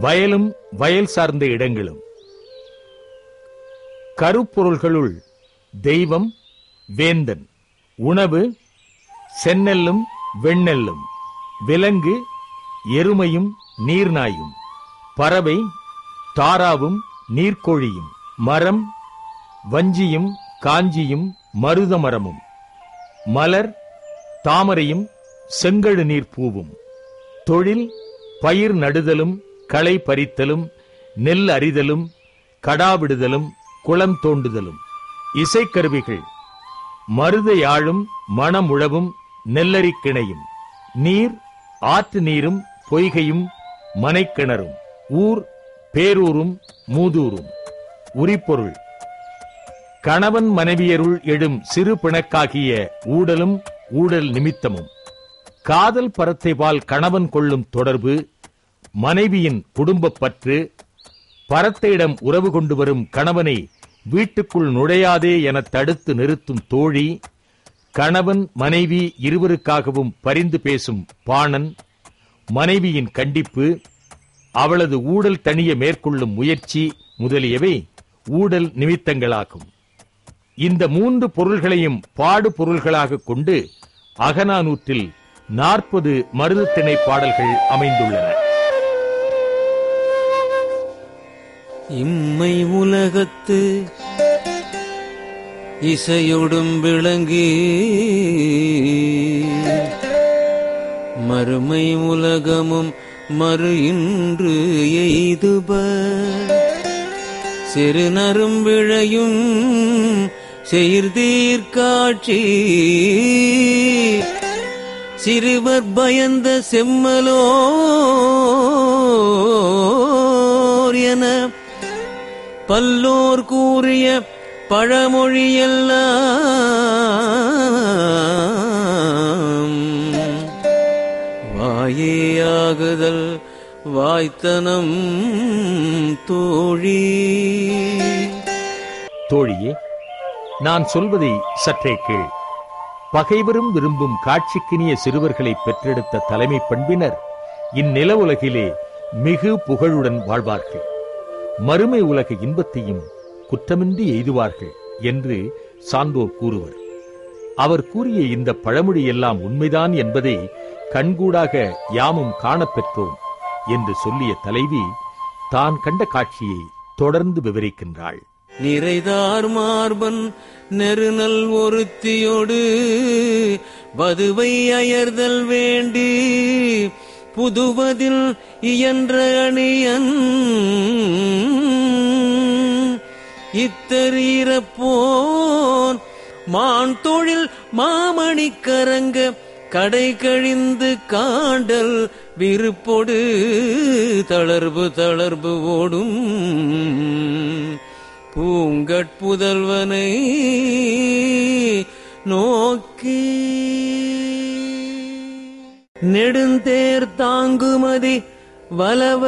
வயலும் வயல் சார்ந்த இடங்களும் கருப்பொருள்களுள் தெய்வம் வேந்தன் உணவு செந்நெல்லும் வெண்ணெல்லும் விலங்கு எருமையும் நீர்நாயும் பறவை தாராவும் நீர்க்கோழியும் மரம் வஞ்சியும் காஞ்சியும் மருத மரமும் மலர் தாமரையும் செங்கழு நீர் பூவும் தொழில் பயிர் நடுதலும் களை பறித்தலும் நெல் அறிதலும் கடாவிடுதலும் குளம் தோண்டுதலும் இசைக்கருவிகள் மருத யாழும் மணமுழவும் நெல்லரிக்கிணையும் நீர் ஆற்று நீரும் பொய்கையும் மனைக்கிணறும் ஊர் பேரூரும் மூதூரும் உரிப்பொருள் கணவன் மனைவியருள் எழும் சிறு பிணக்காகிய ஊடலும் ஊடல் நிமித்தமும் காதல் பரத்தைவால் கணவன் கொள்ளும் தொடர்பு மனைவியின் குடும்பப் பற்று பரத்தையிடம் உறவு கொண்டு வரும் கணவனை வீட்டுக்குள் நுழையாதே என தடுத்து நிறுத்தும் தோழி கணவன் மனைவி இருவருக்காகவும் பரிந்து பேசும் பாணன் மனைவியின் கண்டிப்பு அவளது ஊடல் தணிய மேற்கொள்ளும் முயற்சி முதலியவை ஊடல் நிமித்தங்களாகும் இந்த மூன்று பொருள்களையும் பாடு பொருள்களாக கொண்டு அகநானூற்றில் நாற்பது மருதத்திணை பாடல்கள் அமைந்துள்ளன இம்மை உலகத்து இசையொடும் விளங்கி மறுமை உலகமும் மறு இன்று எய்துப சிறு நரும் விழையும் செய்தீர்காட்சி சிறுவர் பயந்த செம்மலோர் என பல்லோர் கூறிய பழமொழியெல்லாம் வாயேயாகுதல் வாய்த்தனம் தோழி தோழியே நான் சொல்வதை சற்றே கேள் பகைவரும் விரும்பும் காட்சிக்கினிய சிறுவர்களை பெற்றெடுத்த தலைமை பண்பினர் இந்நில உலகிலே மிகு புகழுடன் வாழ்வார்கள் மறுமை உலக இன்பத்தையும் குற்றமின்றி எய்துவார்கள் என்று சான்றோர் கூறுவர் அவர் கூறிய இந்த பழமொழி எல்லாம் உண்மைதான் என்பதை கண்கூடாக யாமும் காணப்பெற்றோம் என்று சொல்லிய தலைவி தான் கண்ட காட்சியை தொடர்ந்து விவரிக்கின்றாள் நிறைதார் மார்பன் நெருநல் ஒருத்தியோடு வதுவை அயர்தல் வேண்டி புதுவதில் இயன்ற அணியன் இத்தரீரப்போன் மான் தொழில் மாமணிக்கரங்க கடை கழிந்து காண்டல் விருப்பொடு தளர்வு தளர்வு ஓடும் பூங்கட்புதல்வனை நோக்கி நெடுந்தேர் தாங்குமதி வலவ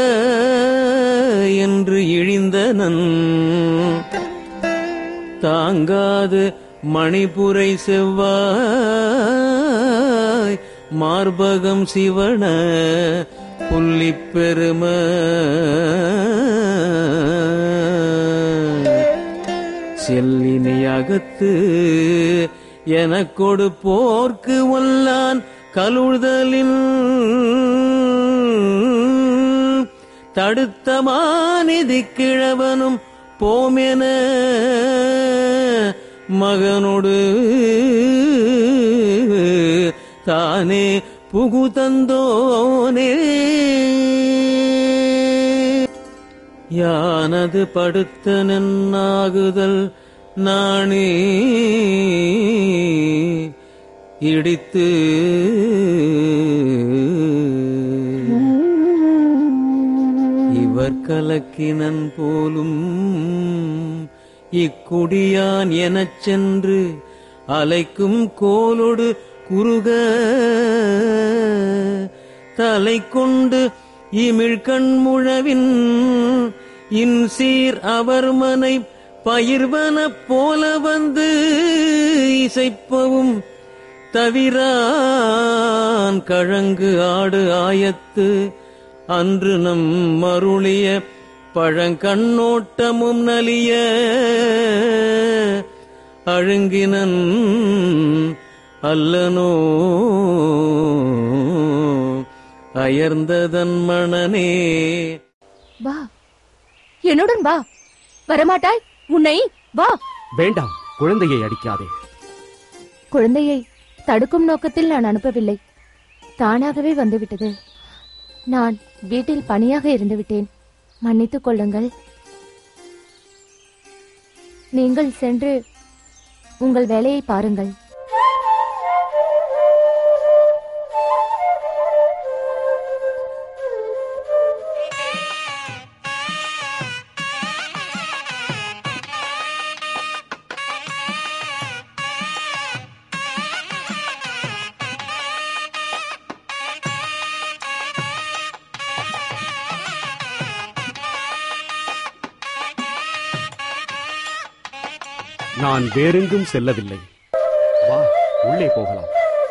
என்று இழிந்தனன் தாங்காது மணிப்புரை செவ்வாய் மார்பகம் சிவன புள்ளிப் பெரும செல்லினி அகத்து எனக்கொடு போர்க்கு ஒல்லான் கலுழ்தலின் தடுத்த மாநிதி கிழவனும் போமென மகனோடு தானே புகுதந்தோனே யானது படுத்த நன்னாகுதல் நானே இடித்து இவர் கலக்கினன் போலும் இக்குடியான் எனச் சென்று அலைக்கும் கோலொடு குறுக தலை கொண்டு இமிழ்கண் முழவின் இன்சீர் அவர் மனை பயிர்வனப் போல வந்து இசைப்பவும் தவிரான் கழங்கு ஆடு ஆயத்து அன்று நம் மருளிய பழங்கண்ணோட்டமும் நலிய அழுங்கினன் அல்லனோ அயர்ந்ததன் மணனே வா என்னுடன் வா வரமாட்டாய் உன்னை வா வேண்டாம் குழந்தையை அடிக்காதே குழந்தையை தடுக்கும் நோக்கத்தில் நான் அனுப்பவில்லை தானாகவே வந்துவிட்டது நான் வீட்டில் பணியாக இருந்து விட்டேன் மன்னித்துக் கொள்ளுங்கள் நீங்கள் சென்று உங்கள் வேலையை பாருங்கள் நான் வேறெங்கும் செல்லவில்லை வா உள்ளே போகலாம்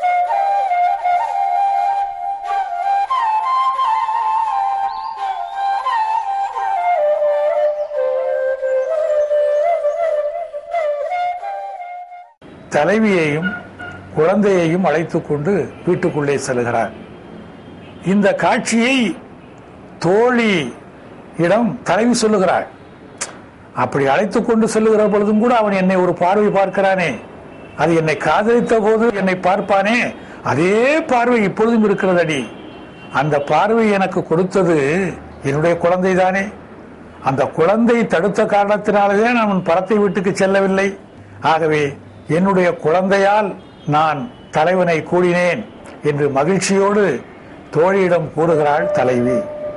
தலைவியையும் குழந்தையையும் அழைத்துக் கொண்டு வீட்டுக்குள்ளே செல்கிறார் இந்த காட்சியை தோழி இடம் தலைவி சொல்லுகிறாள் அப்படி அழைத்துக் கொண்டு செல்லுகிற பொழுதும் கூட அவன் என்னை ஒரு பார்வை பார்க்கிறானே அது என்னை காதலித்த போது என்னை பார்ப்பானே அதே பார்வை இப்பொழுதும் இருக்கிறதடி அந்த பார்வை எனக்கு கொடுத்தது என்னுடைய குழந்தைதானே அந்த குழந்தை தடுத்த காரணத்தினாலே நான் உன் பரத்தை வீட்டுக்கு செல்லவில்லை ஆகவே என்னுடைய குழந்தையால் நான் தலைவனை கூடினேன் என்று மகிழ்ச்சியோடு தோழியிடம் கூறுகிறாள் தலைவி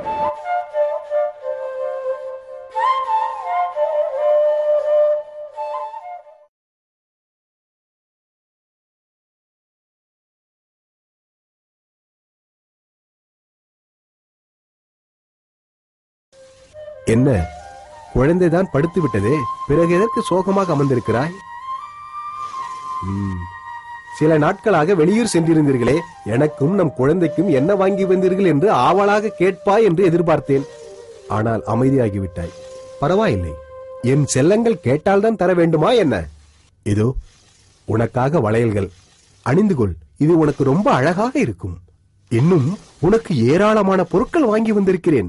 என்ன குழந்தைதான் படுத்து விட்டதே பிறகு எதற்கு சோகமாக அமர்ந்திருக்கிறாய் ம், சில நாட்களாக வெளியூர் சென்றிருந்தீர்களே எனக்கும் நம் குழந்தைக்கும் என்ன வாங்கி வந்தீர்கள் என்று ஆவலாக கேட்பாய் என்று எதிர்பார்த்தேன் ஆனால் அமைதியாகிவிட்டாய் பரவாயில்லை என் செல்லங்கள் கேட்டால்தான் தர வேண்டுமா என்ன இதோ உனக்காக வளையல்கள் அணிந்து கொள் இது உனக்கு ரொம்ப அழகாக இருக்கும் இன்னும் உனக்கு ஏராளமான பொருட்கள் வாங்கி வந்திருக்கிறேன்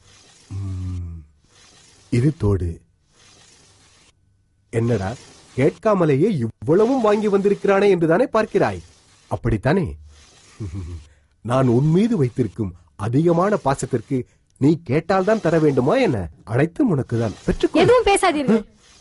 இது தோடு என்னடா கேட்காமலேயே இவ்வளவும் வாங்கி வந்திருக்கிறானே என்றுதானே பார்க்கிறாய் அப்படித்தானே நான் உன் மீது வைத்திருக்கும் அதிகமான பாசத்திற்கு நீ கேட்டால்தான் தர வேண்டுமா என்ன அனைத்தும் உனக்குதான் பெற்றுக்கொள் எதுவும் பேசாதீர்கள்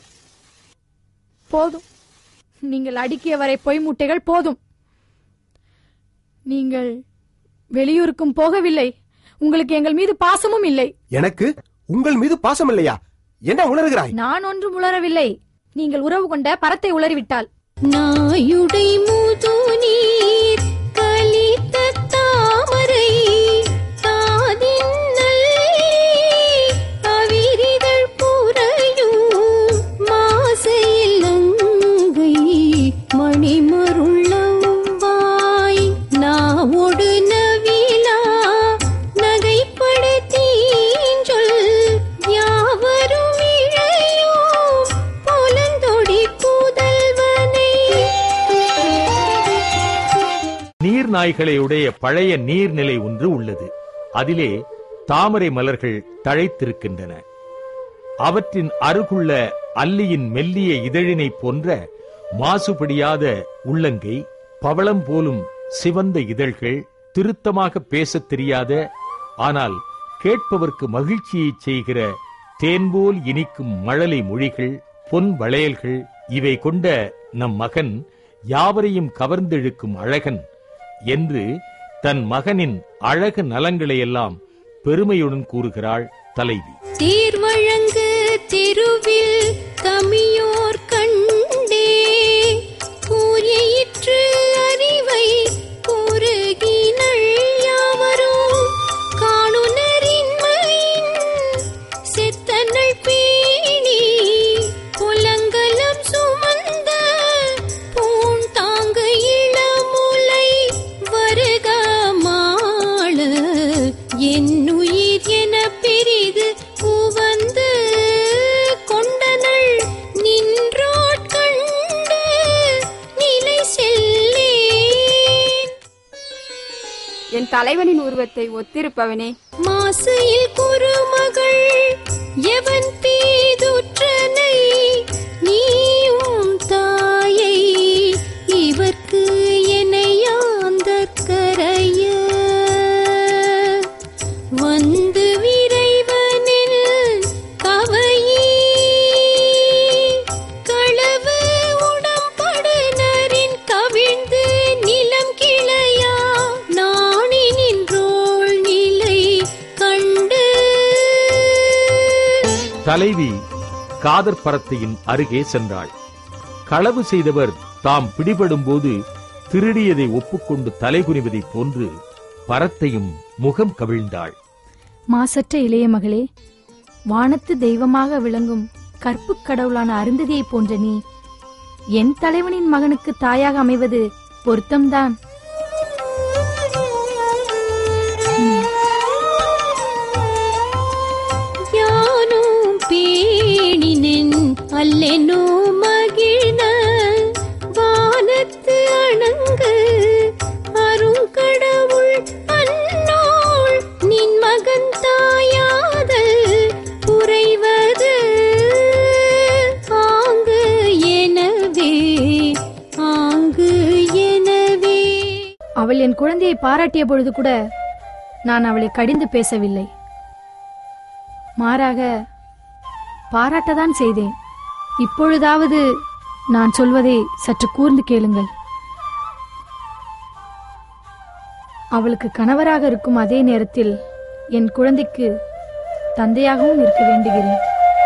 போதும் நீங்கள் அடுக்கிய வரை பொய் முட்டைகள் போதும் நீங்கள் வெளியூருக்கும் போகவில்லை உங்களுக்கு எங்கள் மீது பாசமும் இல்லை எனக்கு உங்கள் மீது பாசம் இல்லையா என்ன உணர்கிறாய் நான் ஒன்றும் உளரவில்லை நீங்கள் உறவு கொண்ட பரத்தை உளறிவிட்டால் நாயுடை முதுநீர் கலித்த தாமரை தாதின் நல்லி அவிரிதழ் புரையும் மாசையில் அங்கை மணிமருள்ளவாய் நாவொடு நவிலா நகைப்படுத்தீஞ்சொல் யாவரும் இழையோம் புலந்தொடி புதல்வனை நீர்நாய்களை உடைய பழைய நீர்நிலை ஒன்று உள்ளது அதிலே தாமரை மலர்கள் தழைத்திருக்கின்றன அவற்றின் அருகுள்ள அல்லியின் மெல்லிய இதழினைப் போன்ற மாசுபடியாத உள்ளங்கை பவளம் போலும் சிவந்த இதழ்கள் திருத்தமாக பேசத் தெரியாத ஆனால் கேட்பவர்க்கு மகிழ்ச்சியைச் செய்கிற தேன்போல் இனிக்கும் மழலை மொழிகள் பொன் வளையல்கள் இவை கொண்ட நம் மகன் யாவரையும் கவர்ந்தெழுக்கும் அழகன் என்று தன் மகனின் அழகு நலங்களையெல்லாம் பெருமையுடன் கூறுகிறாள் தலைவி தீர்வழங்கு திருவில் தமியோர் கண்டே கூறியிற்று அறிவை கூறுகினள் யாவரும் காணுனரின்மையின் செத்தனள் பேணி புலங்கலம் சுமந்த பூண் தாங்கு இளமுலை வருக மாள என்னுயிர் என் தலைவனின் உருவத்தை ஒத்திருப்பவனே மாசையில் குருமகள் எவன் தீதுற்றனை நீயும் தாயை இவர்க்கு எனையாந்தற்கரைய வந்து விரைவனில் கவையே களவு உடம்படுனரின் கவிழ்ந்து நிலம் கிளையா நாணி நின்றோள் நிலை கண்டு தலைவி காதர் பரத்தையின் அருகே சென்றாள் களவு செய்தவர் தாம் பிடிபடும்போது திருடியதை ஒப்புக்கொண்டு தலைகுனிவதைப் போன்று பரத்தையும் முகம் கவிழ்ந்தாள் மாசற்ற இளைய மகளே வானத்து தெய்வமாக விளங்கும் கற்புக் கடவுளான அருந்ததியைப் போன்ற நீ என் தலைவனின் மகனுக்கு தாயாக அமைவது பொருத்தம்தான் யானும் பேணினென் அல்லெனோ மகிழ்ன வானத்து அணங்கு அருங்கடவுள் அன்னோள் நின் மகன் தாயாதல் குறைவது ஆங்கு எனவே ஆங்கு எனவே அவள் என் குழந்தையை பாராட்டிய பொழுது கூட நான் அவளை கடிந்து பேசவில்லை மாறாக பாராட்டதான் செய்தேன் இப்பொழுதாவது நான் சொல்வதை சற்று கூர்ந்து கேளுங்கள் அவளுக்கு கணவராக இருக்கும் அதே நேரத்தில் என் குழந்தைக்கு தந்தையாகவும் இருக்க வேண்டுகிறேன்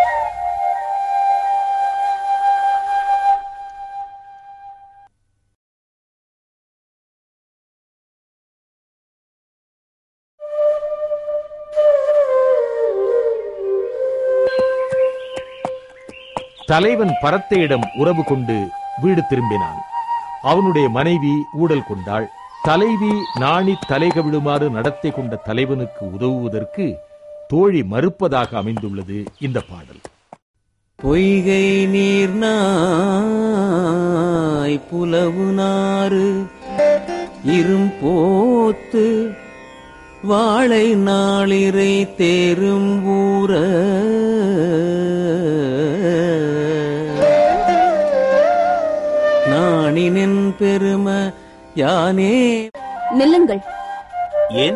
தலைவன் பரத்தையிடம் உறவு கொண்டு வீடு திரும்பினான் அவனுடைய மனைவி ஊடல் கொண்டாள் தலைவி நாணி தலைகவிழுமாறு நடத்தை கொண்ட தலைவனுக்கு உதவுவதற்கு தோழி மறுப்பதாக அமைந்துள்ளது இந்த பாடல் பொய்கை நீர் நாய் புலவு நாறு இரும்போத்து வாழை நாளிரை தேரும் ஊர நாணினின் பெரும யானே நில்லுங்கள் ஏன்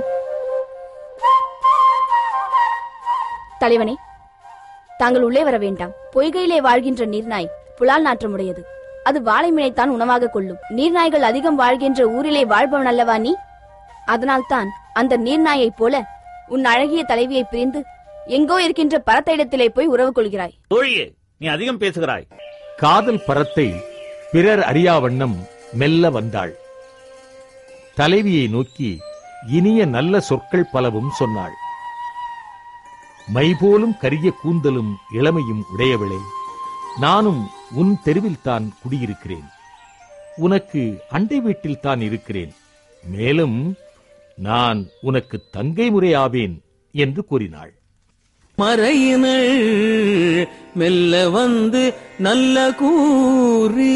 தலைவனே தாங்கள் உள்ளே வர வேண்டாம் பொய்கையிலே வாழ்கின்ற நீர்நாய் புலால் நாற்றமுடையது அது வாழை மினைத்தான் உணவாக கொள்ளும் நீர்நாய்கள் அதிகம் வாழ்கின்ற ஊரிலே வாழ்பவன் அல்லவா நீ அதனால்தான் அந்த நீர்நாயைப் போல உன் அழகிய தலைவியை பிரிந்து எங்கோ இருக்கின்ற பரத்த இடத்திலே போய் உறவு கொள்கிறாய் தோழியே நீ அதிகம் பேசுகிறாய் காதல் பரத்தை பிறர் அறியா வண்ணம் மெல்ல வந்தாள் தலைவியை நோக்கி இனிய நல்ல சொற்கள் பலவும் சொன்னாள் மைபோலும் கரிய கூந்தலும் இளமையும் உடையவளே நானும் உன் தெருவில்தான் குடியிருக்கிறேன் உனக்கு அண்டை வீட்டில்தான் இருக்கிறேன் மேலும் நான் உனக்கு தங்கை முறையாவேன் என்று கூறினாள் மறையினள் மெல்ல வந்து நல்ல கூறி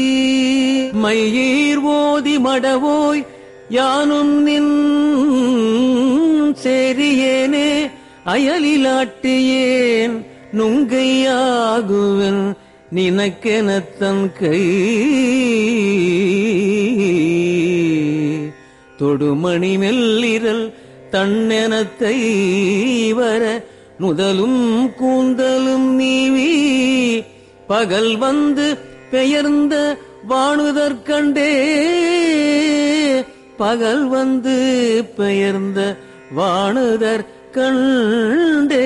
மையீர் ஓதி மடவோய் யானும் நின் சேரியேனே அயலிலாட்டியேன் நுங்கையாகுவன் நினக்கெனத்தன் கை தொடுமணி மெல்லிரல் தன்னெனத்தை வர நுதலும் கூந்தலும் நீவி பகல் வந்து பெயர்ந்த வாணுதற்கண்டே பகல் வந்து பெயர்ந்த வாணுதற் கண்டே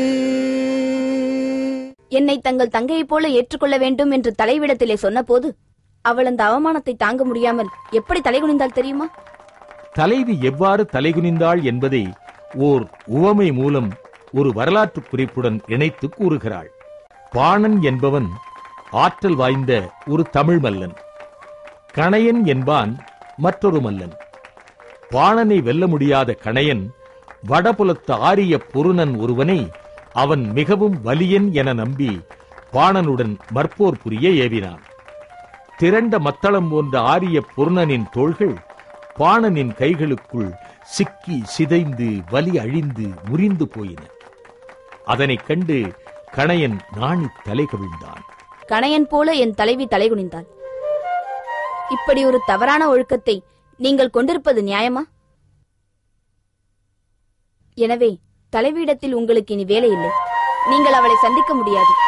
என்னை தங்கள் தங்கையைப் போல ஏற்றுக்கொள்ள வேண்டும் என்று தலைவிடத்திலே சொன்னபோது அவள் அந்த அவமானத்தை தாங்க முடியாமல் எப்படி தலைகுனிந்தாள் தெரியுமா தலைவி எவ்வாறு தலைகுனிந்தாள் என்பதை ஓர் உவமை மூலம் ஒரு வரலாற்று குறிப்புடன் இணைத்து கூறுகிறாள் பாணன் என்பவன் ஆற்றல் வாய்ந்த ஒரு தமிழ் மல்லன் கணையன் என்பான் மற்றொரு மல்லன் பாணனை வெல்ல முடியாத கணையன் வடபுலத்து ஆரிய பொருணன் ஒருவனை அவன் மிகவும் வலியன் என நம்பி பாணனுடன் மற்போர் புரிய ஏவினான் திரண்ட மத்தளம் போன்ற ஆரிய பொருணனின் தோள்கள் பாணனின் கைகளுக்குள் சிக்கி சிதைந்து வலி அழிந்து முறிந்து போயின அதனைக் கண்டு கணையன் நாணி தலை கவிழ்ந்தான் கணையன் போல என் தலைவி தலைகுனிந்தாள் இப்படி ஒரு தவறான ஒழுக்கத்தை நீங்கள் கொண்டிருப்பது நியாயமா எனவே தலைவியிடத்தில் உங்களுக்கு இனி வேலை இல்லை நீங்கள் அவளை சந்திக்க முடியாது